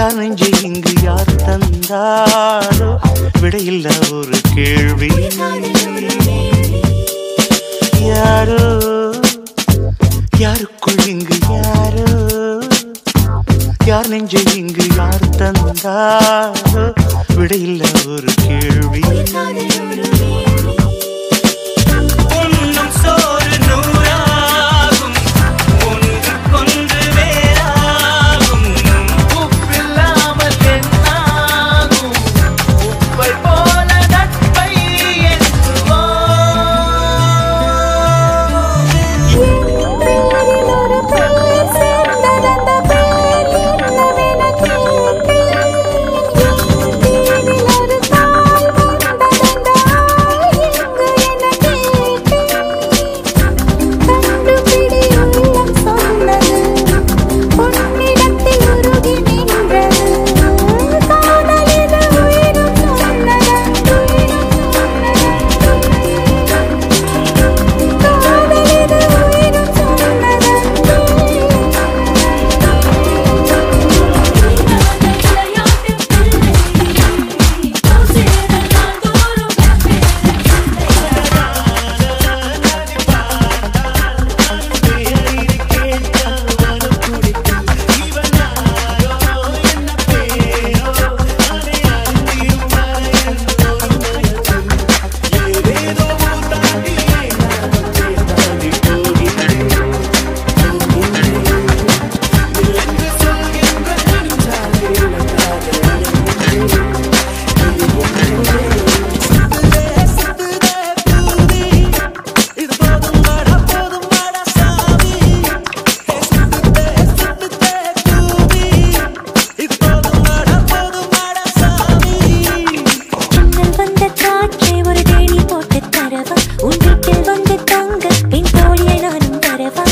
யார் நெஞ்சை இங்கு யார் தந்தாரோ விடையில்ல ஒரு கேள்வி யாரோ யாருக்குள் இங்கு யாரோ யார் நெஞ்சை இங்கு யார் தந்தாரோ விடையில்ல ஒரு கேள்வி உண்ணும் சோறு நூறாகும் ஒன்றுக்கொன்று வேறாகும் உப்பில்லாமல் என்னாகும் உப்பை போல நட்பை எண்ணுவோம் பேரில் ஒரு பெயர் சேர்ந்ததந்த பெயர் என்னவென கேட்டேன் தேனில் ஒரு தாய் வந்ததந்த ஆள் எங்கு என கேட்டேன் கண்டுபிடி உள்ளம் சொன்னது பொன்னிடத்தில் உருகி நின்றது காதல் இது உயிரும் சொன்னது உயிரும் சொன்னது காதல் இது உயிரும் ஜன்னல் வந்த காற்றை ஒரு தேனி போட்டு தரவா உன் வீட்டில் வந்து தங்க என் தோழியை நானும் தரவா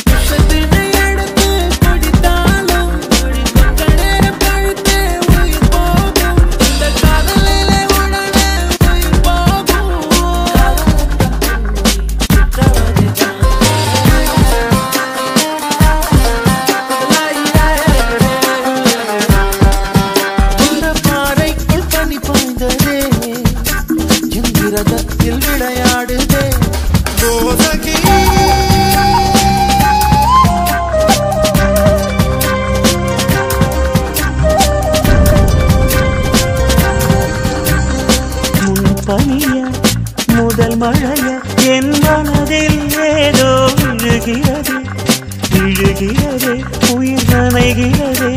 இந்த பாறைக்குள் பனி பாய்ந்ததே என் விரதத்தில் விளையாடுதே போதகி முன் பனிய முதல் மழைய என் மனதில் ஏதோ விழுகிறது விழுகிறது உயிர் நனைகிறதே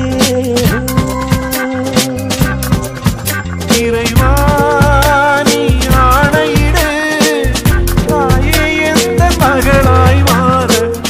இறைவா நீ ஆணையிடு தாயே எந்த மகளாய் மாற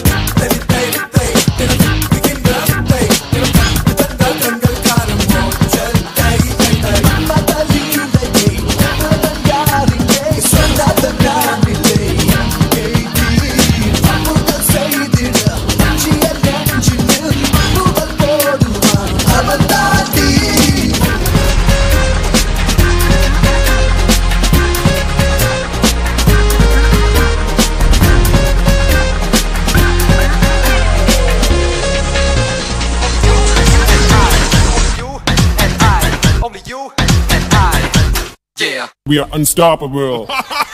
You and I, only you and I. Yeah. We are unstoppable.